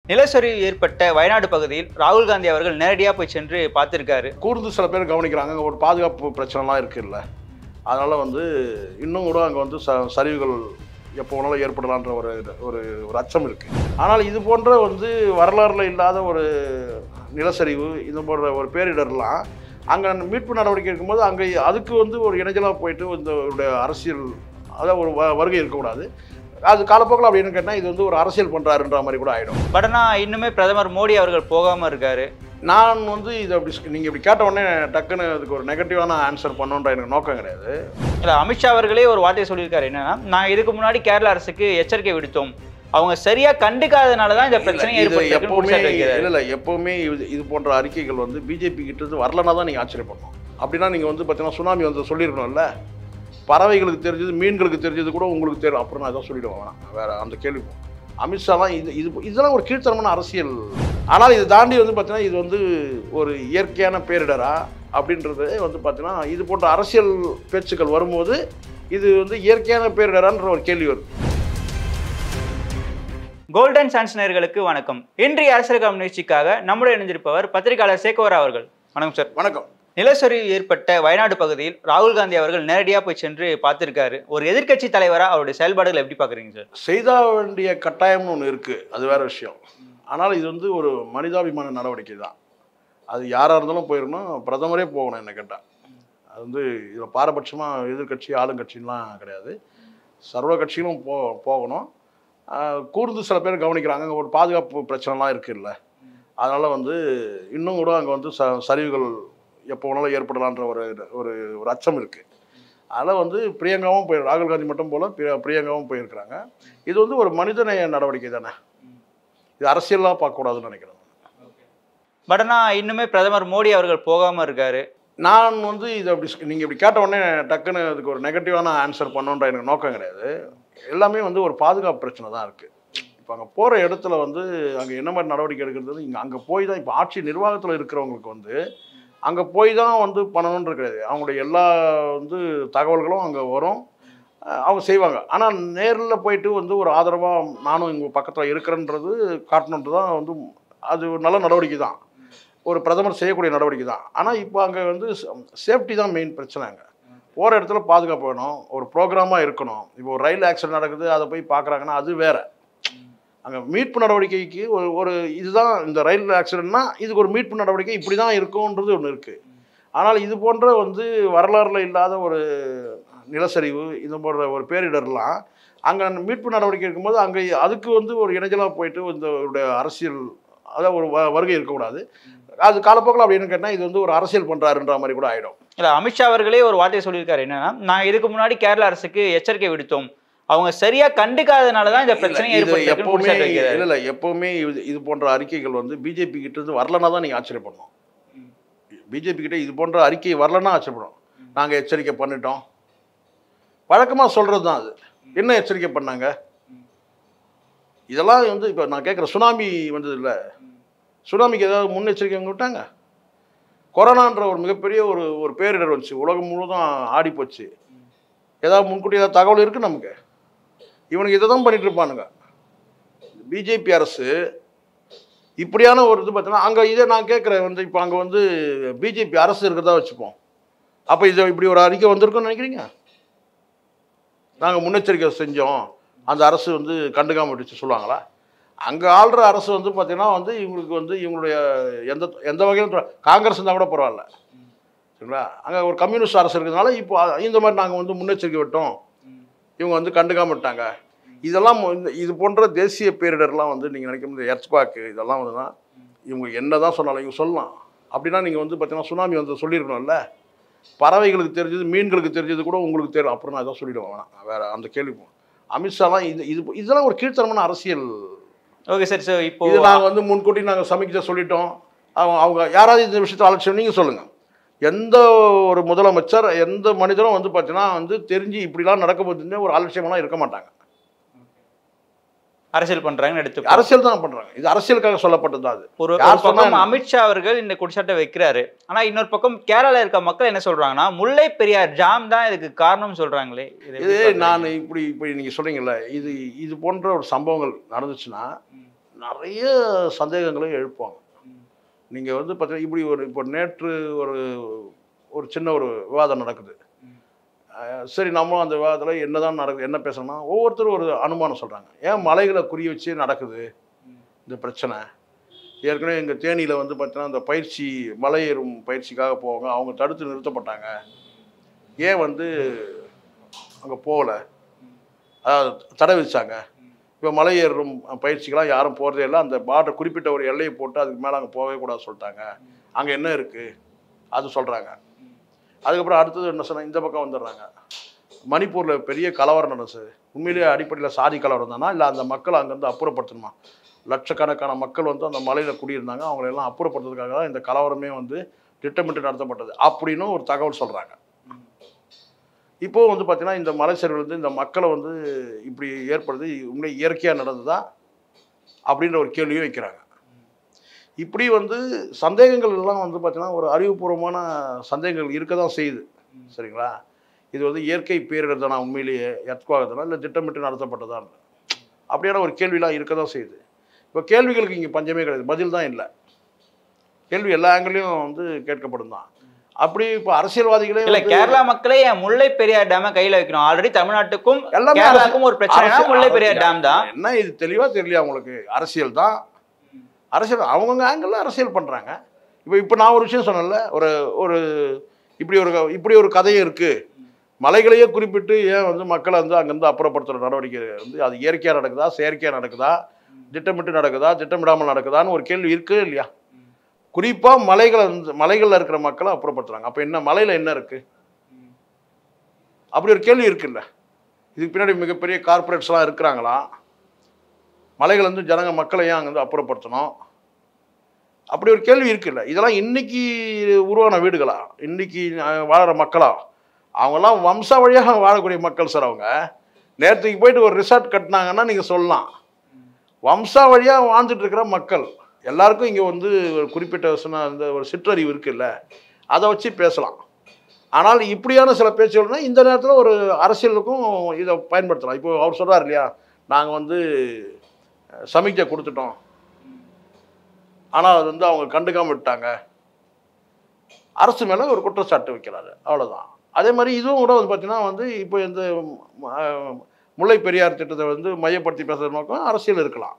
நிலச்சரிவு ஏற்பட்ட வயநாடு பகுதியில் ராகுல் காந்தி அவர்கள் நேரடியாக போய் சென்று பார்த்திருக்காரு கூர்ந்து சில பேர் கவனிக்கிறாங்க அங்கே ஒரு பாதுகாப்பு பிரச்சனைலாம் இருக்குல்ல அதனால் வந்து இன்னும் கூட அங்கே வந்து ச சரிவுகள் எப்போ வேணாலும் ஏற்படலான்ற ஒரு ஒரு ஒரு அச்சம் இருக்குது ஆனால் இது போன்ற வந்து வரலாறுல இல்லாத ஒரு நிலச்சரிவு இது போன்ற ஒரு பேரிடர்லாம் அங்கே மீட்பு நடவடிக்கை இருக்கும்போது அங்கே அதுக்கு வந்து ஒரு இணைஞ்சலாக போயிட்டு இந்த ஒரு அரசியல் அதாவது ஒரு வ- வருகை இருக்கக்கூடாது அது காலப்போக்கில் அப்படின்னு கேட்டால் இது வந்து ஒரு அரசியல் பண்ணுறாருன்ற மாதிரி கூட ஆகிடும் பட் ஆனால் இன்னுமே பிரதமர் மோடி அவர்கள் போகாமல் இருக்காரு நான் வந்து இதை அப்படி நீங்கள் இப்படி கேட்ட உடனே டக்குன்னு அதுக்கு ஒரு நெகட்டிவான ஆன்சர் பண்ணணுன்ற எனக்கு நோக்கம் கிடையாது இல்லை அமித்ஷா அவர்களே ஒரு வார்த்தையை சொல்லியிருக்காரு என்னன்னா நான் இதுக்கு முன்னாடி கேரள அரசுக்கு எச்சரிக்கை விடுத்தோம் அவங்க சரியா கண்டுக்காதனால தான் இந்த பிரச்சனை இல்ல, இது ஏற்பட்டு எப்பவுமே இல்ல இல்ல எப்பவுமே இது இது போன்ற அறிக்கைகள் வந்து பிஜேபி கிட்ட இருந்து வரலனா தான் நீங்க ஆச்சரியப்படணும் அப்படின்னா நீங்க வந்து பார்த்தீங்கன்னா சுனாமி வந்து சொல்லியிருக்கணும்ல பறவைகளுக்கு தெரிஞ்சது மீன்களுக்கு தெரிஞ்சது கூட உங்களுக்கு தெரியும் அப்புறம் நான் இதான் சொல்லிடுவேன் வேணாம். வேற அந்த கேள்வி போ. அமித்ஷாலாம் இது இது இதெல்லாம் ஒரு கீழ்த்தரமான அரசியல் ஆனால் இது தாண்டி வந்து பார்த்தீங்கன்னா இது வந்து ஒரு இயற்கையான பேரிடரா அப்படின்றது வந்து பார்த்தீங்கன்னா இது போன்ற அரசியல் பேச்சுக்கள் வரும்போது இது வந்து இயற்கையான பேரிடரான்ற ஒரு கேள்வி வருது கோல்டன் சான்ஸ் நேயர்களுக்கு வணக்கம் இன்றைய அரசியல் நிகழ்ச்சிக்காக நம்முடைய இணைந்திருப்பவர் பத்திரிகையாளர் சேகோவர் அவர்கள் வணக்கம் சார் வணக்கம் நிலச்சரிவு ஏற்பட்ட வயநாடு பகுதியில் ராகுல் காந்தி அவர்கள் நேரடியாக போய் சென்று பார்த்திருக்காரு ஒரு எதிர்க்கட்சி தலைவராக அவருடைய செயல்பாடுகள் எப்படி பார்க்குறீங்க சார் செய்தா வேண்டிய கட்டாயம்னு ஒன்று இருக்குது அது வேற விஷயம் ஆனால் இது வந்து ஒரு மனிதாபிமான நடவடிக்கை தான் அது யாராக இருந்தாலும் போயிருக்கணும் பிரதமரே போகணும் என்ன கேட்டால் அது வந்து இதில் பாரபட்சமாக எதிர்க்கட்சி ஆளுங்கட்சின்லாம் கிடையாது சர்வ கட்சிகளும் போ போகணும் ஆஹ் கூர்ந்து சில பேர் கவனிக்கிறாங்க அங்கே ஒரு பாதுகாப்பு பிரச்சனைலாம் இருக்குல்ல அதனால் வந்து இன்னும் கூட அங்கே வந்து ச சரிவுகள் எப்போ வேணாலும் ஏற்படலான்ற ஒரு ஒரு ஒரு அச்சம் இருக்குது அதில் வந்து பிரியங்காவும் போய் ராகுல் காந்தி மட்டும் போல் பிரிய பிரியங்காவும் போயிருக்கிறாங்க இது வந்து ஒரு மனிதநேய நடவடிக்கை தானே இது அரசியலாக பார்க்கக்கூடாதுன்னு நினைக்கிறேன் பட் ஆனால் இன்னுமே பிரதமர் மோடி அவர்கள் போகாமல் இருக்காரு நான் வந்து இதை அப்படி நீங்கள் இப்படி கேட்ட உடனே டக்குன்னு அதுக்கு ஒரு நெகட்டிவான ஆன்சர் பண்ணணுன்ற எனக்கு நோக்கம் கிடையாது எல்லாமே வந்து ஒரு பாதுகாப்பு பிரச்சனை தான் இருக்குது இப்போ அங்கே போகிற இடத்துல வந்து அங்கே என்ன மாதிரி நடவடிக்கை எடுக்கிறது இங்கே அங்கே போய் தான் இப்போ ஆட்சி நிர்வாகத்தில் இருக்கிறவங்களுக்கு வந்து அங்கே போய் தான் வந்து பண்ணணுன்றது கிடையாது அவங்களுடைய எல்லா வந்து தகவல்களும் அங்கே வரும் அஹ் அவங்க செய்வாங்க ஆனால் நேரில் போயிட்டு வந்து ஒரு ஆதரவாக நானும் இங்கே பக்கத்தில் இருக்கிறேன்றது காட்டணுன்றது தான் வந்து அது ஒரு நல்ல நடவடிக்கை தான் ஒரு பிரதமர் செய்யக்கூடிய நடவடிக்கை தான் ஆனால் இப்போ அங்கே வந்து சேஃப்டி தான் மெயின் பிரச்சனை அங்கே போகிற இடத்துல பாதுகாப்பு வேணும் ஒரு ப்ரோக்ராமாக இருக்கணும் இப்போ ஒரு ரயில் ஆக்சிடென்ட் நடக்குது அதை போய் பார்க்குறாங்கன்னா அது வேற அங்கே மீட்பு நடவடிக்கைக்கு ஒரு ஒரு இதுதான் இந்த ரயில் ஆக்சிடென்ட்னா இதுக்கு ஒரு மீட்பு நடவடிக்கை இப்படி தான் இருக்கும்ன்றது ஒன்று இருக்குது ஆனால் இது போன்ற வந்து வரலாறுல இல்லாத ஒரு நிலச்சரிவு இது போன்ற ஒரு பேரிடர்லாம் அங்கே மீட்பு நடவடிக்கை இருக்கும்போது அங்கே அதுக்கு வந்து ஒரு இணைஞ்சலாக போயிட்டு இந்த ஒரு அரசியல் அதாவது ஒரு வ- வருகை இருக்கக்கூடாது அது காலப்போக்கில் அப்படின்னு கேட்டால் இது வந்து ஒரு அரசியல் பண்ணுறாருன்ற மாதிரி கூட ஆகிடும் இல்லை அமித்ஷா அவர்களே ஒரு வார்த்தையை சொல்லியிருக்காரு என்னன்னா நான் இதுக்கு முன்னாடி கேரள அரசுக்கு எச்சரிக்கை விடுத்தோம் அவங்க சரியா கண்டுக்காதனால தான் இந்த பிரச்சனை இது ஏற்பட்டு எப்பவுமே இல்லை இல்லை எப்பவுமே இது இது போன்ற அறிக்கைகள் வந்து பிஜேபி கிட்ட இருந்து வரலனா தான் நீங்கள் ஆச்சரியப்படணும் பிஜேபி கிட்ட இது போன்ற அறிக்கை வரலன்னா ஆச்சரியப்படும் நாங்கள் எச்சரிக்கை பண்ணிட்டோம் வழக்கமாக சொல்கிறது தான் அது என்ன எச்சரிக்கை பண்ணாங்க இதெல்லாம் வந்து இப்போ நான் கேட்குற சுனாமி வந்தது இல்லை சுனாமிக்கு ஏதாவது முன்னெச்சரிக்கை அவங்க விட்டாங்க கொரோனான்ற ஒரு மிகப்பெரிய ஒரு ஒரு பேரிடர் வந்துச்சு உலகம் முழுவதும் ஆடி போச்சு ஏதாவது முன்கூட்டி ஏதாவது தகவல் இருக்குது நமக்கு இவனுக்கு இதை தான் பண்ணிட்டு இருப்பானுங்க பிஜேபி அரசு இப்படியான ஒரு இது பார்த்தீங்கன்னா அங்கே இதை நான் கேட்குறேன் வந்து இப்போ அங்கே வந்து பிஜேபி அரசு இருக்கிறதா வச்சுப்போம் அப்போ இது இப்படி ஒரு அறிக்கை வந்திருக்குன்னு நினைக்கிறீங்க நாங்கள் முன்னெச்சரிக்கை செஞ்சோம் அந்த அரசு வந்து கண்டுக்காம விட்டுச்சு சொல்லுவாங்களா அங்கே ஆள்ற அரசு வந்து பார்த்தீங்கன்னா வந்து இவங்களுக்கு வந்து இவங்களுடைய எந்த எந்த வகையிலும் தொ- காங்கிரஸ் இருந்தால் கூட பரவாயில்ல சரிங்களா அங்கே ஒரு கம்யூனிஸ்ட் அரசு இருக்கிறதுனால இப்போ அ- இந்த மாதிரி நாங்கள் வந்து முன்னெச்சரிக்கை விட்டோம் இவங்க வந்து கண்டுக்காம விட்டாங்க இதெல்லாம் மு- இந்த இது போன்ற தேசிய பேரிடர்லாம் வந்து நீங்கள் நினைக்கும் இந்த எர்த்குவாக்கு இதெல்லாம் வந்துன்னா இவங்க என்ன தான் சொன்னாலும் இவங்க சொல்லலாம் அப்படின்னா நீங்கள் வந்து பார்த்தீங்கன்னா சுனாமி வந்து சொல்லியிருக்கணும்ல பறவைகளுக்கு தெரிஞ்சது மீன்களுக்கு தெரிஞ்சது கூட உங்களுக்கு தெரியும் அப்புறம் நான் இதான் சொல்லிடுவேன் வேணாம் வேற அந்த கேள்வி போ. அமித்ஷாலாம் இது இது இதெல்லாம் ஒரு கீழ்த்தரமான அரசியல் ஓகே சார் ஸோ இப்போ இது நாங்கள் வந்து முன்கூட்டி நாங்கள் சமைக்க சொல்லிட்டோம் அவங்க அவங்க யாராவது இந்த விஷயத்தை அலட்சியம் நீங்கள் சொல்லுங்கள் எந்த ஒரு முதலமைச்சர் எந்த மனிதரும் வந்து பார்த்தீங்கன்னா வந்து தெரிஞ்சு இப்படிலாம் நடக்க போகுதுன்னு ஒரு அலட்சியமெல்லாம் இருக்க மாட்டாங்க அரசியல் பண்றாங்கன்னு எடுத்து அரசியல் தான் பண்ணுறாங்க இது அரசியலுக்காக சொல்லப்பட்டது தான் அது ஒரு யார் ஒரு பக்கம் சொன்னா அமித்ஷா அவர்கள் இந்த குடிச்சாட்டை வைக்கிறாரு ஆனா இன்னொரு பக்கம் கேரளா இருக்க மக்கள் என்ன சொல்றாங்கன்னா முல்லை பெரியார் ஜாம் தான் இதுக்கு காரணம் சொல்றாங்களே இதை எப்படி இது பார்க்கறீங்க? நான் இப்படி இப்படி நீங்கள் சொல்கிறீங்கல்ல இது இது போன்ற ஒரு சம்பவங்கள் நடந்துச்சுன்னா நிறைய சந்தேகங்களை எழுப்புவாங்க நீங்கள் வந்து பார்த்தீங்கன்னா இப்படி ஒரு இப்போ நேற்று ஒரு ஒரு சின்ன ஒரு விவாதம் நடக்குது அஹ் சரி நம்மளும் அந்த விவாதத்தில் என்னதான் நடக்குது என்ன பேசணும்னா ஒவ்வொருத்தரும் ஒரு அனுமானம் சொல்கிறாங்க ஏன் மலைகளை குறி வச்சு நடக்குது இந்த பிரச்சனை ஏற்கனவே எங்கள் தேனியில் வந்து பார்த்தீங்கன்னா இந்த பயிற்சி மலை ஏறும் பயிற்சிக்காக போவாங்க அவங்க தடுத்து நிறுத்தப்பட்டாங்க ஏன் வந்து அங்கே போகல அதாவது தடை விதிச்சாங்க இப்போ மலை ஏறும் பயிற்சிக்கெல்லாம் யாரும் போகிறதே இல்லை அந்த பார்டர் குறிப்பிட்ட ஒரு எல்லையை போட்டு அதுக்கு மேலே அங்கே போகவே கூடாது சொல்லிட்டாங்க அங்கே என்ன இருக்குது அது சொல்கிறாங்க அதுக்கப்புறம் அடுத்தது என்ன சொன்னால் இந்த பக்கம் வந்துடுறாங்க மணிப்பூரில் பெரிய கலவரம் நடந்துச்சு உண்மையிலேயே அடிப்படையில் சாதி கலவரம் தானா இல்லை அந்த மக்களை அங்கேருந்து அப்புறப்படுத்தணுமா லட்சக்கணக்கான மக்கள் வந்து அந்த மலையில் குடியிருந்தாங்க அவங்களை எல்லாம் அப்புறப்படுத்துறதுக்காக தான் இந்த கலவரமே வந்து திட்டமிட்டு நடத்தப்பட்டது அப்படின்னு ஒரு தகவல் சொல்கிறாங்க இப்போ வந்து பார்த்தீங்கன்னா இந்த மலை சரிவு வந்து இந்த மக்களை வந்து இப்படி ஏற்படுது உண்மை இயற்கையாக நடந்ததா அப்படின்ற ஒரு கேள்வியும் வைக்கிறாங்க இப்படி வந்து சந்தேகங்கள் எல்லாம் வந்து பார்த்தீங்கன்னா ஒரு அறிவுபூர்வமான சந்தேகங்கள் இருக்க தான் செய்யுது சரிங்களா இது வந்து இயற்கை பேரிடர் தானா உண்மையிலேயே எத்குவாகத்தானா இல்லை திட்டமிட்டு நடத்தப்பட்டதா அப்படியான ஒரு கேள்விலாம் இருக்க தான் செய்யுது இப்போ கேள்விகளுக்கு இங்கே பஞ்சமே கிடையாது பதில் தான் இல்லை கேள்வி எல்லா ஆங்கிலையும் வந்து கேட்கப்படும் தான் அப்படி இப்போ அரசியல்வாதிகளே இல்ல வந்து- கேரளா மக்களே ஏன் முல்லை பெரியார் டேம கையில வைக்கணும் ஆல்ரெடி தமிழ்நாட்டுக்கும் எல்லாமே கேரளாக்கும் ஒரு பிரச்சனைனா அரசியல் முல்லை பெரியார் அரசியல். டேம் தான் என்ன இது தெளிவா தெரியல உங்களுக்கு அரசியல் தான் அரசியல் அவங்கவுங்க ஆங்கிள் அரசியல் பண்றாங்க இப்போ இப்போ நான் ஒரு விஷயம் சொன்னேன்ல ஒரு ஒரு இப்படி ஒரு இப்படி ஒரு கதையும் இருக்கு மலைகளையே குறிப்பிட்டு ஏன் வந்து மக்களை வந்து அங்கேருந்து அப்புறப்படுத்துகிற நடவடிக்கை வந்து அது இயற்கையாக நடக்குதா செயற்கையாக நடக்குதா திட்டமிட்டு நடக்குதா திட்டமிடாமல் நடக்குதான்னு ஒரு கேள்வி இருக்கு இல்லையா குறிப்பாக மலைகளை வந்து மலைகளில் இருக்கிற மக்களை அப்புறப்படுத்துறாங்க அப்போ என்ன மலையில் என்ன இருக்கு அப்படி ஒரு கேள்வி இருக்குல்ல இதுக்கு பின்னாடி மிகப்பெரிய கார்ப்பரேட்ஸ்லாம் இருக்கிறாங்களா மலைகள் வந்து ஜனங்க மக்களை ஏன் அங்கே வந்து அப்புறப்படுத்தணும் அப்படி ஒரு கேள்வி இருக்குல்ல இதெல்லாம் இன்னைக்கு உருவான வீடுகளா இன்னைக்கு அஹ், வாழுற மக்களா அவங்கெல்லாம் வம்சா வழியாக வாழக்கூடிய மக்கள் சார் அவங்க நேரத்துக்கு போயிட்டு ஒரு ரிசார்ட் கட்டினாங்கன்னா நீங்கள் சொல்லலாம் வம்சா வழியாக வாழ்ந்துட்டு இருக்கிற மக்கள் எல்லாருக்கும் இங்கே வந்து ஒரு குறிப்பிட்ட சொன்ன அந்த ஒரு சிற்றறிவு இருக்குல்ல அதை வச்சு பேசலாம் ஆனால் இப்படியான சில பேச்சுகள்னா இந்த நேரத்தில் ஒரு அரசியலுக்கும் இதை பயன்படுத்தலாம் இப்போ அவர் சொல்றாரு இல்லையா நாங்கள் வந்து அஹ், சமிக்ஞை கொடுத்துட்டோம் ஆனால் அது வந்து அவங்க கண்டுக்காம விட்டாங்க அரசு மேலே ஒரு குற்றச்சாட்டு வைக்கிறாரு அவ்வளோதான் அதே மாதிரி இதுவும் கூட வந்து பார்த்தீங்கன்னா வந்து இப்போ இந்த அஹ், முல்லை பெரியார் திட்டத்தை வந்து மையப்படுத்தி பேசுகிற நோக்கம் அரசியல் இருக்கலாம்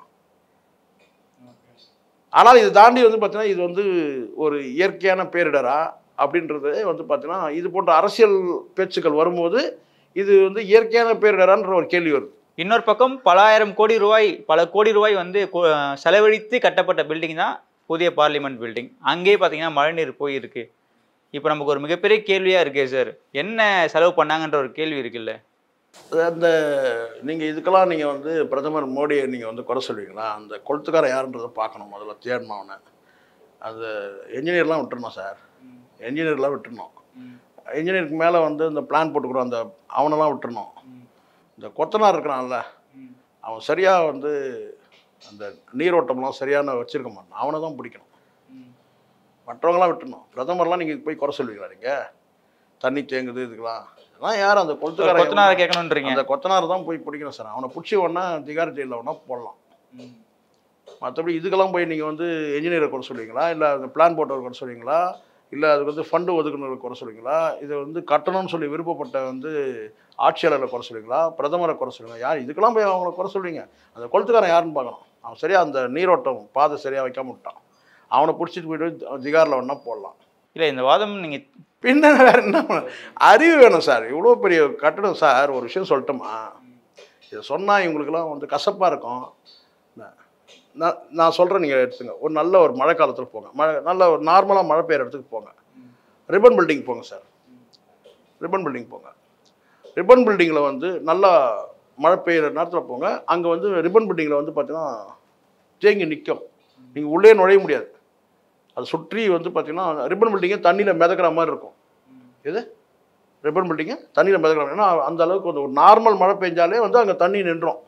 ஆனால் இதை தாண்டி வந்து பார்த்தீங்கன்னா இது வந்து ஒரு இயற்கையான பேரிடரா அப்படின்றது வந்து பார்த்தீங்கன்னா இது போன்ற அரசியல் பேச்சுக்கள் வரும்போது இது வந்து இயற்கையான பேரிடரான்ற ஒரு கேள்வி வருது இன்னொரு பக்கம் பல ஆயிரம் கோடி ரூபாய் பல கோடி ரூபாய் வந்து கொ- செலவழித்து கட்டப்பட்ட பில்டிங் தான் புதிய பார்லிமெண்ட் பில்டிங் அங்கேயே பார்த்தீங்கன்னா மழைநீர் போயிருக்கு இப்போ நமக்கு ஒரு மிகப்பெரிய கேள்வியாக இருக்கே சார் என்ன செலவு பண்ணாங்கன்ற ஒரு கேள்வி இருக்குல்ல அது அந்த நீங்கள் இதுக்கெல்லாம் நீங்கள் வந்து பிரதமர் மோடியை நீங்கள் வந்து குறை சொல்லுவீங்களா அந்த கொளுத்துக்காரன் யாருன்றதை பார்க்கணும் முதல்ல தேடணும் அவனை அந்த என்ஜினியர்லாம் விட்டுறணும் சார் என்ஜினியர்லாம் விட்டுறணும் இன்ஜினியருக்கு மேலே வந்து இந்த பிளான் போட்டுக்கிறோம் அந்த அவனெல்லாம் விட்டுறணும் இந்த கொத்தனார் இருக்கிறான்ல அவன் சரியாக வந்து அந்த நீரோட்டம்லாம் சரியான வச்சிருக்க மாட்டான் அவனை தான் பிடிக்கணும் மற்றவங்களாம் விட்டுறணும் பிரதமர்லாம் நீங்கள் போய் குறை சொல்லுவீங்களா நீங்கள் தண்ணி தேங்குது இதுக்கெல்லாம் அதெல்லாம் யார் அந்த கொளுத்துக்காரன் கொத்தனார கேட்கணுன்றீங்க அந்த கொத்தனார் தான் போய் பிடிக்கணும் சார் அவனை பிடிச்சி ஒன்றா திகார் ஜெயிலில் ஒன்றா போடலாம் மற்றபடி இதுக்கெல்லாம் போய் நீங்கள் வந்து என்ஜினியரை குறை சொல்லுவீங்களா இல்லை அந்த பிளான் போட்டவர் குறை சொல்லுவீங்களா இல்லை அதுக்கு வந்து ஃபண்டு ஒதுக்குனவர் குறை சொல்லுவீங்களா இதை வந்து கட்டணும்னு சொல்லி விருப்பப்பட்ட வந்து ஆட்சியாளரை குறை சொல்லுவீங்களா பிரதமரை குறை சொல்லுவீங்களா யார் இதுக்கெல்லாம் போய் அவங்கள குறை சொல்லுவீங்க அந்த கொளுத்துக்காரன் யாருன்னு பார்க்கணும் அவன் சரியாக அந்த நீரோட்டம் பாதை சரியாக வைக்காம விட்டான் அவனை பிடிச்சிட்டு போயிட்டு திகாரில் ஒன்றா போடலாம் இல்லை இந்த வாதம் நீங்கள் பின்ன வேற என்ன பண்ண- அறிவு வேணும் சார் இவ்வளோ பெரிய கட்டடம் சார் ஒரு விஷயம் சொல்லட்டுமா இதை சொன்னால் இவங்களுக்கெல்லாம் வந்து கசப்பாக இருக்கும் நான் நான் நான் சொல்கிறேன் நீங்கள் எடுத்துங்க ஒரு நல்ல ஒரு மழை காலத்தில் போங்க மழை நல்ல ஒரு நார்மலாக மழை பெய்கிற இடத்துக்கு போங்க ரிப்பன் பில்டிங் போங்க சார் ரிப்பன் பில்டிங் போங்க ரிப்பன் பில்டிங்கில் வந்து நல்லா மழை பெய்கிற நேரத்தில் போங்க அங்கே வந்து ரிப்பன் பில்டிங்கில் வந்து பார்த்தீங்கன்னா தேங்கி நிற்கும் நீங்கள் உள்ளே நுழைய முடியாது அது சுற்றி வந்து பார்த்தீங்கன்னா ரிப்பன் பில்டிங்கே தண்ணியில் மிதக்கிற மாதிரி இருக்கும் எது ரிப்பன் பில்டிங்கு தண்ணியில் மிதக்கிற மாதிரி ஏன்னா அந்த அளவுக்கு வந்து ஒரு நார்மல் மழை பெஞ்சாலே வந்து அங்கே தண்ணி நின்றோம்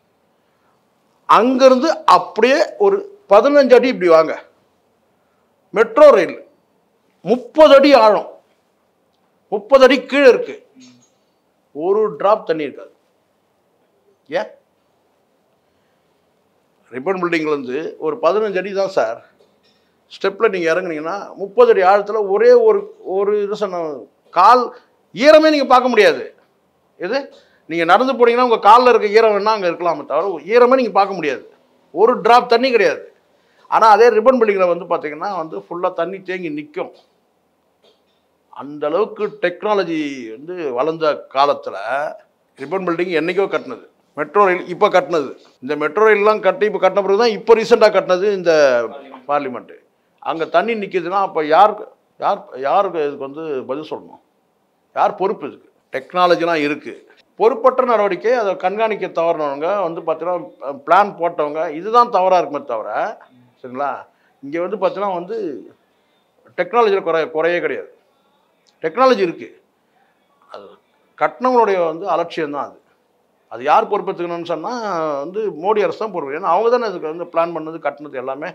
அங்கேருந்து அப்படியே ஒரு பதினஞ்சு அடி இப்படி வாங்க மெட்ரோ ரயில் முப்பது அடி ஆழம் முப்பது அடி கீழே இருக்கு ஒரு டிராப் தண்ணி இருக்காது ஏன் ரிப்பன் பில்டிங்லேருந்து ஒரு பதினஞ்சு அடி தான் சார் ஸ்டெப்பில் நீங்கள் இறங்குனீங்கன்னா முப்பது அடி ஆழத்தில் ஒரே ஒரு ஒரு இது சொன்ன கால் ஈரமே நீங்கள் பார்க்க முடியாது எது நீங்கள் நடந்து போனீங்கன்னா உங்கள் காலில் இருக்க ஈரம் வேணால் அங்கே இருக்கலாமே தவிர ஈரமே நீங்கள் பார்க்க முடியாது ஒரு டிராப் தண்ணி கிடையாது ஆனால் அதே ரிப்பன் பில்டிங்கில் வந்து பார்த்தீங்கன்னா வந்து ஃபுல்லாக தண்ணி தேங்கி நிற்கும் அந்த அளவுக்கு டெக்னாலஜி வந்து வளர்ந்த காலத்தில் ரிப்பன் பில்டிங் என்னைக்கோ கட்டினது மெட்ரோ ரயில் இப்போ கட்டினது இந்த மெட்ரோ ரயில்லாம் கட்டி இப்போ கட்டின பிறகு தான் இப்போ ரீசெண்டாக கட்டினது இந்த பார்லிமெண்ட்டு அங்கே தண்ணி நிற்கிதுன்னா அப்போ யார் யார் யாருக்கு இதுக்கு வந்து பதில் சொல்லணும் யார் பொறுப்பு இதுக்கு டெக்னாலஜிலாம் இருக்குது பொறுப்பற்ற நடவடிக்கை அதை கண்காணிக்க தவறினவங்க வந்து பார்த்தீங்கன்னா பிளான் போட்டவங்க இதுதான் தவறாக இருக்குமே தவிர சரிங்களா இங்கே வந்து பார்த்தீங்கன்னா வந்து டெக்னாலஜியில் குறை குறையே கிடையாது டெக்னாலஜி இருக்குது அது கட்டினவங்களுடைய வந்து அலட்சியம் தான் அது அது யார் பொறுப்பேற்றுக்கணும்னு சொன்னால் வந்து மோடி அரசு தான் பொறுப்பு ஏன்னா அவங்க தானே இதுக்கு வந்து பிளான் பண்ணது கட்டினது எல்லாமே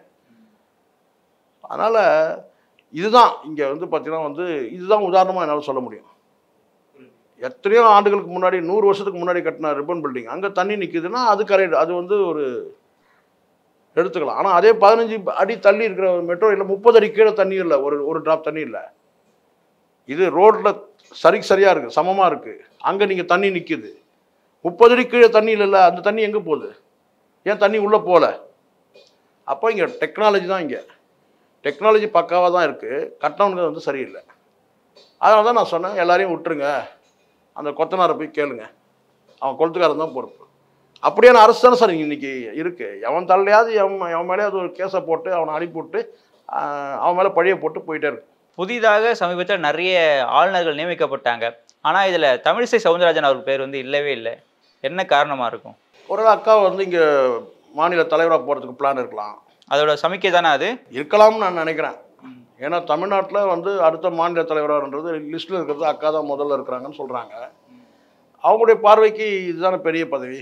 அதனால் இதுதான் இங்கே வந்து பார்த்தீங்கன்னா வந்து இதுதான் உதாரணமாக என்னால் சொல்ல முடியும் எத்தனையோ ஆண்டுகளுக்கு முன்னாடி நூறு வருஷத்துக்கு முன்னாடி கட்டின ரிப்பன் பில்டிங் அங்கே தண்ணி நிற்குதுன்னா அது கரெக்ட் அது வந்து ஒரு எடுத்துக்கலாம் ஆனால் அதே பதினஞ்சு அடி தள்ளி இருக்கிற ஒரு மெட்ரோ இல்லை முப்பது அடி கீழே தண்ணி இல்லை ஒரு ஒரு டிராப் தண்ணி இல்லை இது ரோட்டில் சரிக்கு சரியாக இருக்குது சமமாக இருக்குது அங்கே நீங்கள் தண்ணி நிற்குது முப்பது அடி கீழே தண்ணி இல்லைல்ல அந்த தண்ணி எங்கே போகுது ஏன் தண்ணி உள்ளே போகல அப்போ இங்கே டெக்னாலஜி தான் இங்கே டெக்னாலஜி பக்காவாக தான் இருக்குது கட்டணவனுக்கு வந்து சரியில்லை அதனால தான் நான் சொன்னேன் எல்லாரையும் விட்டுருங்க அந்த கொத்தனாரை போய் கேளுங்க அவன் கொளுத்துக்காரன் தான் பொறுப்பு அப்படியான அரசு தானே சார் இன்னைக்கு இருக்கு எவன் தள்ளையாவது எவன் எவன் மேலேயாவது ஒரு கேஸை போட்டு அவனை அனுப்பி விட்டு ஆஹ், அவன் மேலே பழிய போட்டு போயிட்டே இருக்கு புதிதாக சமீபத்தில் நிறைய ஆளுநர்கள் நியமிக்கப்பட்டாங்க ஆனால் இதில் தமிழிசை சவுந்தரராஜன் அவர் பேர் வந்து இல்லவே இல்லை என்ன காரணமாக இருக்கும் ஒரு அக்கா வந்து இங்கே மாநில தலைவராக போகிறதுக்கு பிளான் இருக்கலாம் அதோட சமிக்கை தானே அது இருக்கலாம்னு நான் நினைக்கிறேன் ஏன்னா தமிழ்நாட்டில் வந்து அடுத்த மாநில தலைவராகன்றது லிஸ்ட்டில் இருக்கிறது அக்கா தான் முதல்ல இருக்கிறாங்கன்னு சொல்கிறாங்க அவங்களுடைய பார்வைக்கு இதுதானே பெரிய பதவி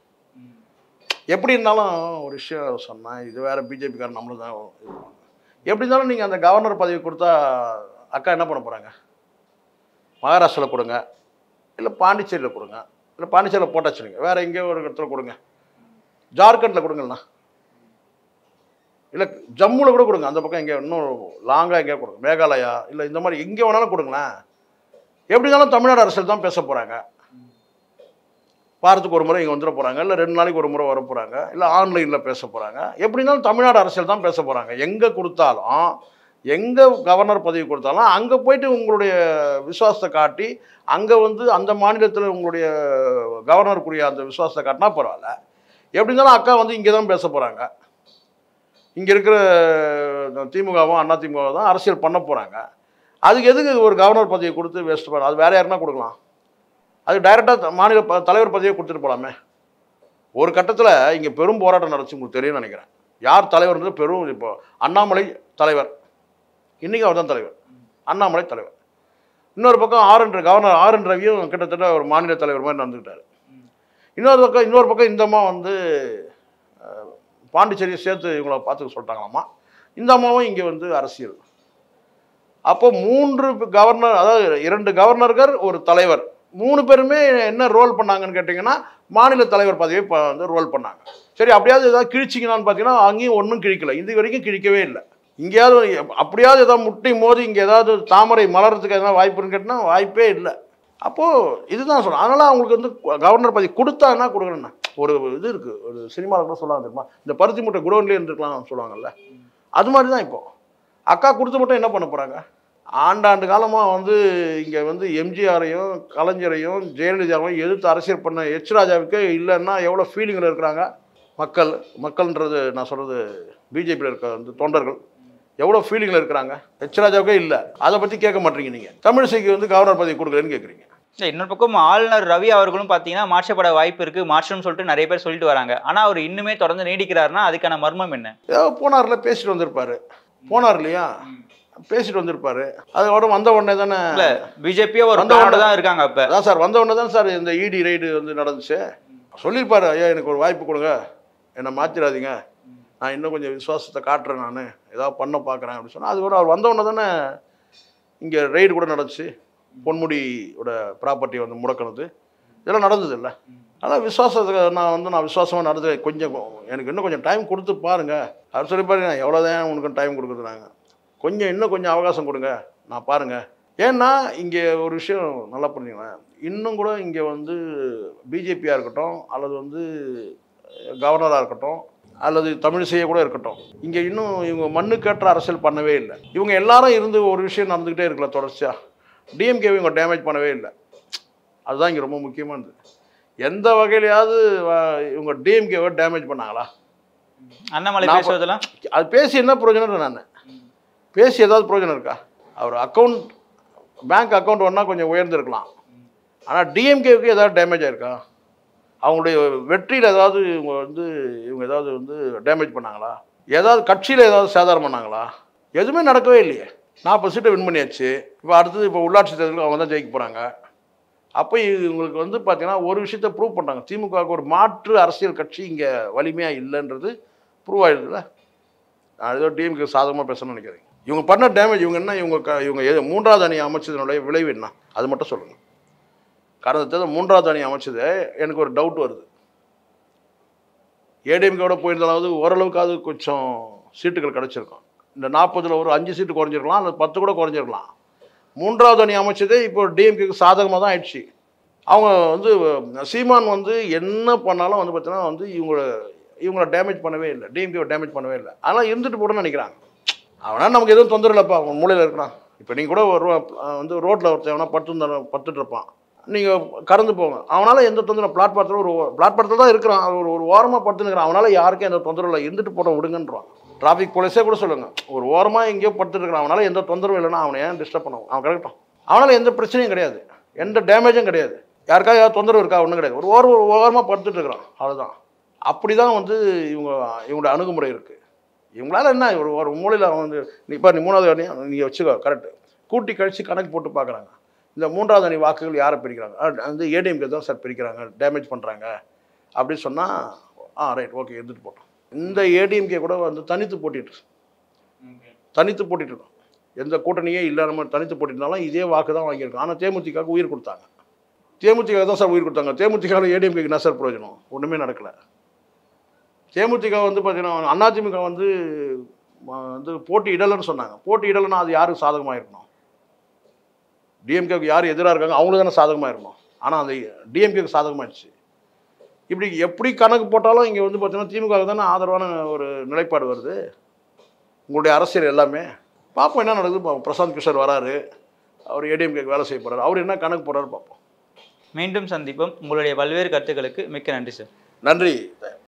எப்படி இருந்தாலும் ஒரு விஷயம் சொன்னேன் இது வேற பிஜேபிக்காரன் நம்மளும் தான் இது பண்ணுவாங்க. எப்படி இருந்தாலும் நீங்கள் அந்த கவர்னர் பதவி கொடுத்தா அக்கா என்ன பண்ண போகிறாங்க மகாராஷ்டிராவில் கொடுங்க இல்லை பாண்டிச்சேரியில் கொடுங்க இல்லை பாண்டிச்சேரியில் போட்டாச்சுங்க வேற எங்கேயோ ஒரு இடத்துல கொடுங்க ஜார்க்கண்டில் கொடுங்கண்ணா இல்லை ஜம்முல கூட கொடுங்க அந்த பக்கம் எங்கே இன்னும் லாங்காக எங்கேயோ கொடுங்க மேகாலயா இல்லை இந்த மாதிரி எங்கே வேணாலும் கொடுங்களேன் எப்படி இருந்தாலும் தமிழ்நாடு அரசியல் தான் பேச போகிறாங்க வாரத்துக்கு ஒரு முறை இங்கே வந்துட போகிறாங்க இல்லை ரெண்டு நாளைக்கு ஒரு முறை வர போகிறாங்க இல்லை ஆன்லைனில் பேச போகிறாங்க எப்படி இருந்தாலும் தமிழ்நாடு அரசியல் தான் பேச போகிறாங்க எங்கே கொடுத்தாலும் எங்கே கவர்னர் பதவி கொடுத்தாலும் அங்கே போயிட்டு உங்களுடைய விசுவாசத்தை காட்டி அங்கே வந்து அந்த மாநிலத்தில் உங்களுடைய கவர்னருக்குரிய அந்த விசுவாசத்தை காட்டினா பரவாயில்ல எப்படி இருந்தாலும் அக்கா வந்து இங்கே தான் பேச போகிறாங்க இங்கே இருக்கிற திமுகவும் அண்ணா திமுகவும் தான் அரசியல் பண்ண போகிறாங்க அதுக்கு எதுக்கு ஒரு கவர்னர் பதவியை கொடுத்து வேஸ்ட் பண்ண அது வேற யாருன்னா கொடுக்கலாம் அது டைரெக்டாக மாநில ப- தலைவர் பதவியை கொடுத்துட்டு போகலாமே ஒரு கட்டத்தில் இங்கே பெரும் போராட்டம் நடந்துச்சு உங்களுக்கு தெரியும்னு நினைக்கிறேன் யார் தலைவர்ன்றது பெரும் இப்போ அண்ணாமலை தலைவர் இன்றைக்கி அவர் தான் தலைவர் அண்ணாமலை தலைவர் இன்னொரு பக்கம் R N governor R N ரவியும் கிட்டத்தட்ட ஒரு மாநில தலைவர் மாதிரி நடந்துக்கிட்டாரு இன்னொரு பக்கம் இன்னொரு பக்கம் இந்த அம்மா வந்து அஹ், பாண்டிச்சேரியை சேர்த்து இவங்கள பார்த்துக்க சொல்லிட்டாங்களாமா இந்த அம்மாவும் இங்கே வந்து அரசியல் அப்போ மூன்று கவர்னர் அதாவது இரண்டு கவர்னர்கள் ஒரு தலைவர் மூணு பேருமே என்ன ரோல் பண்ணாங்கன்னு கேட்டிங்கன்னா மாநில தலைவர் பதவியை ப- வந்து ரோல் பண்ணாங்க சரி அப்படியாவது ஏதாவது கிழிச்சிங்களான்னு பார்த்தீங்கன்னா அங்கேயும் ஒன்றும் கிழிக்கல இது வரைக்கும் கிழிக்கவே இல்லை இங்கேயாவது அப்படியாவது ஏதாவது முட்டி மோதி இங்கே ஏதாவது தாமரை மலர்றதுக்கு எதனா வாய்ப்புன்னு கேட்டினா வாய்ப்பே இல்லை அப்போது இதுதான் சொல்கிறேன் அதனால் அவங்களுக்கு வந்து கவர்னர் பதவி கொடுத்தாங்கன்னா கொடுக்குறேன்னா ஒரு இது இருக்குது ஒரு சினிமாவில் கூட சொல்லுவாங்க தெரியுமா இந்த பருத்தி மூட்டை குடோன்லேயே இருந்துருக்கலாம் சொல்லுவாங்கல்ல அது மாதிரி தான் இப்போ அக்கா கொடுத்து மட்டும் என்ன பண்ண போகிறாங்க ஆண்டாண்டு காலமாக வந்து இங்கே வந்து எம்ஜிஆரையும் கலைஞரையும் ஜெயலலிதாவையும் எதிர்த்து அரசியல் பண்ண எச் ராஜாவுக்கு இல்லைன்னா எவ்வளோ ஃபீலிங்கில் இருக்கிறாங்க மக்கள் மக்கள்ன்றது நான் சொல்கிறது பிஜேபியில் இருக்க வந்து தொண்டர்கள் எவ்வளோ ஃபீலிங்கில் இருக்கிறாங்க எச் ராஜாவுக்கே இல்லை அதை பற்றி கேட்க மாட்டீங்க நீங்கள் தமிழிசைக்கு வந்து கவர்னர் பதவி கொடுக்கலன்னு கேட்குறீங்க இல்லை இன்னொரு பக்கம் ஆளுநர் ரவி அவர்களும் பார்த்தீங்கன்னா மாற்றப்பட வாய்ப்பு இருக்குது மாற்றம்னு சொல்லிட்டு நிறைய பேர் சொல்லிட்டு வராங்க ஆனால் அவர் இன்னுமே தொடர்ந்து நீடிக்கிறாருன்னா அதுக்கான மர்மம் என்ன ஏதோ போனார்ல பேசிட்டு வந்திருப்பாரு போனார் இல்லையா பேசிட்டு வந்திருப்பாரு அதோட வந்த உடனே தானே இல்லை பிஜேபியே ஒரு வந்த பிளானோட உடனே- தான் இருக்காங்க அப்போ அதான் சார் வந்த உடனே தான் சார் இந்த இடி ரைடு வந்து நடந்துச்சு சொல்லியிருப்பாரு ஐயா எனக்கு ஒரு வாய்ப்பு கொடுங்க என்னை மாற்றிடாதீங்க நான் இன்னும் கொஞ்சம் விசுவாசத்தை காட்டுறேன் நான் ஏதாவது பண்ண பார்க்குறேன் அப்படின்னு சொன்னால் அது கூட அவர் வந்த உடனே தானே இங்கே ரைடு கூட நடந்துச்சு பொன்முடியோட ப்ராப்பர்ட்டி வந்து முடக்கினது இதெல்லாம் நடந்தது இல்லை ஆனால் விசுவாசத்துக்கு நான் வந்து நான் விசுவாசமாக நடந்து கொஞ்சம் எனக்கு இன்னும் கொஞ்சம் டைம் கொடுத்து பாருங்க அவர் சொல்லி பாருங்க நான் எவ்வளோதான் உனக்கு டைம் கொடுக்குறது நாங்கள் கொஞ்சம் இன்னும் கொஞ்சம் அவகாசம் கொடுங்க நான் பாருங்க ஏன்னா இங்கே ஒரு விஷயம் நல்லா புரிஞ்சுங்களேன் இன்னும் கூட இங்கே வந்து பிஜேபியாக இருக்கட்டும் அல்லது வந்து கவர்னராக இருக்கட்டும் அல்லது தமிழிசையே கூட இருக்கட்டும் இங்கே இன்னும் இவங்க மண்ணுக்கேற்ற அரசியல் பண்ணவே இல்லை இவங்க எல்லாரும் இருந்து ஒரு விஷயம் நடந்துக்கிட்டே இருக்கல தொடர்ச்சியாக டிஎம்கே இவங்க டேமேஜ் பண்ணவே இல்லை அதுதான் இங்கே ரொம்ப முக்கியமானது எந்த வகையிலையாவது வ- இவங்க டிஎம்கேவை டேமேஜ் பண்ணாங்களா அண்ணாமலை நான் பேசுவதெல்லாம் அது பேசி என்ன பிரயோஜனம் நான் பேசி ஏதாவது பிரயோஜனம் இருக்கா அவர் அக்கௌண்ட் பேங்க் அக்கௌண்ட் ஒன்றா கொஞ்சம் உயர்ந்திருக்கலாம் ஆனால் டிஎம்கேவுக்கு ஏதாவது டேமேஜ் ஆயிருக்கா அவங்களுடைய வெற்றியில் ஏதாவது இவங்க வந்து இவங்க ஏதாவது வந்து டேமேஜ் பண்ணாங்களா ஏதாவது கட்சியில் ஏதாவது சேதாரம் பண்ணாங்களா எதுவுமே நடக்கவே இல்லையே நாற்பது சீட்டை வின் பண்ணியாச்சு இப்போ அடுத்தது இப்போ உள்ளாட்சி தேர்தலுக்கு அவங்க தான் ஜெயிக்க போகிறாங்க அப்போ இவங்களுக்கு வந்து பார்த்தீங்கன்னா ஒரு விஷயத்த ப்ரூவ் பண்ணுறாங்க திமுகவுக்கு ஒரு மாற்று அரசியல் கட்சி இங்கே வலிமையாக இல்லைன்றது ப்ரூவ் ஆயிடுதுல்ல நான் ஏதோ டிஎம்கே சாதகமாக பேசணும்னு நினைக்கிறேன் இவங்க பண்ண டேமேஜ் இவங்க என்ன இவங்க க இவங்க எது மூன்றாவது அணி அமைச்சதனுடைய விளைவு என்ன அது மட்டும் சொல்லுங்கள் கடந்த தேர்தல் மூன்றாவது அணி அமைச்சது எனக்கு ஒரு டவுட் வருது ஏடிஎம்கேவோட போயிருந்தாலாவது ஓரளவுக்காவது கொஞ்சம் சீட்டுகள் கிடச்சிருக்கும் இந்த நாற்பதில் ஒரு அஞ்சு சீட்டு குறைஞ்சிருக்கலாம் அல்லது பத்து கூட குறைஞ்சிருக்கலாம் மூன்றாவது அணி அமைச்சதே இப்போ டிஎம்கேக்கு சாதகமாக தான் ஆயிடுச்சு அவங்க வந்து சீமான் வந்து என்ன பண்ணாலும் வந்து பார்த்தீங்கன்னா வந்து இவங்கள இவங்கள டேமேஜ் பண்ணவே இல்லை டிஎம்கேவை டேமேஜ் பண்ணவே இல்லை ஆனால் இருந்துட்டு போடணும்னு நினைக்கிறாங்க அவனா நமக்கு எதுவும் தொந்தரவு இல்லைப்பா அவன் மூலையில் இருக்கிறான் இப்போ நீங்கள் கூட ஒரு அஹ் வந்து ரோட்டில் ஒருத்தன் எவனா படுத்து படுத்துட்டு இருப்பான் நீங்கள் கடந்து போங்க அவனால் எந்த தொந்தரவு பிளாட்பாரத்தில் ஒரு பிளாட்பாரத்தில் தான் இருக்கிறான் அவன் ஒரு ஒரு ஓரமாக படுத்துனுக்கிறான் அவனால் யாருக்கும் எந்த தொந்தரவு இல்லை இருந்துட்டு போட விடுங்கன்றான் டிராஃபிக் போலீஸே கூட சொல்லுங்க ஒரு ஓரமாக எங்கேயோ படுத்துட்டு இருக்கிறான் அவனால் எந்த தொந்தரவும் இல்லைன்னா அவனை ஏன் டிஸ்டர்ப் பண்ணுவான் அவன் கிடக்கட்டும் அவனால் எந்த பிரச்சனையும் கிடையாது எந்த டேமேஜும் கிடையாது யாருக்காவது ஏதாவது தொந்தரவு இருக்கா ஒன்றும் கிடையாது ஒரு ஓரம் ஒரு ஓரமாக படுத்துட்டு இருக்கிறான் அவ்வளோதான் அப்படி தான் வந்து இவங்க இவங்களோட அணுகுமுறை இருக்குது இவங்களால என்ன ஒரு ஒரு மூலையில் வந்து நீ இப்போ நீ மூணாவது அணி நீங்கள் வச்சுக்கோ கரெக்டு கூட்டி கழித்து கணக்கு போட்டு பார்க்குறாங்க இந்த மூன்றாவது அணி வாக்குகள் யாரை பிரிக்கிறாங்க அஹ் வந்து ஏடிஎம்கே தான் சார் பிரிக்கிறாங்க டேமேஜ் பண்ணுறாங்க அப்படி சொன்னால் ஆ ரைட் ஓகே எடுத்துகிட்டு போட்டோம் இந்த ஏடிஎம்கே கூட வந்து தனித்து போட்டிட்டு தனித்து போட்டிட்டு இருக்கோம் எந்த கூட்டணியே இல்லாம தனித்து போட்டிருந்தாலும் இதே வாக்கு தான் வாங்கியிருக்கோம் ஆனால் தேமுதிகவுக்கு உயிர் கொடுத்தாங்க தேமுதிக தான் சார் உயிர் கொடுத்தாங்க தேமுதிகவில் ஏடிஎம்கேக்கு என்ன சார் பிரயோஜனம் ஒன்றுமே நடக்கலை தேமுதிக வந்து பார்த்தீங்கன்னா அதிமுக வந்து ம, வந்து போட்டி இடலைன்னு சொன்னாங்க போட்டி இடலைன்னா அது யாருக்கு சாதகமாக இருக்கணும் டிஎம்கேக்கு யார் எதிராக இருக்காங்க அவங்களுக்கு தானே சாதகமாக இருக்கணும் ஆனால் அந்த டிஎம்கேக்கு சாதகமாகிடுச்சு இப்படி எப்படி கணக்கு போட்டாலும் இங்கே வந்து பார்த்தீங்கன்னா திமுக தானே ஆதரவான ஒரு நிலைப்பாடு வருது உங்களுடைய அரசியல் எல்லாமே பார்ப்போம் என்ன நடக்குது பார்ப்போம் பிரசாந்த் கிஷோர் வராரு அவர் ஏடிஎம்கேக்கு வேலை செய்ய போகிறாரு அவர் என்ன கணக்கு போடுறாரு பார்ப்போம் மீண்டும் சந்திப்போம் உங்களுடைய பல்வேறு கருத்துக்களுக்கு மிக்க நன்றி சார் நன்றி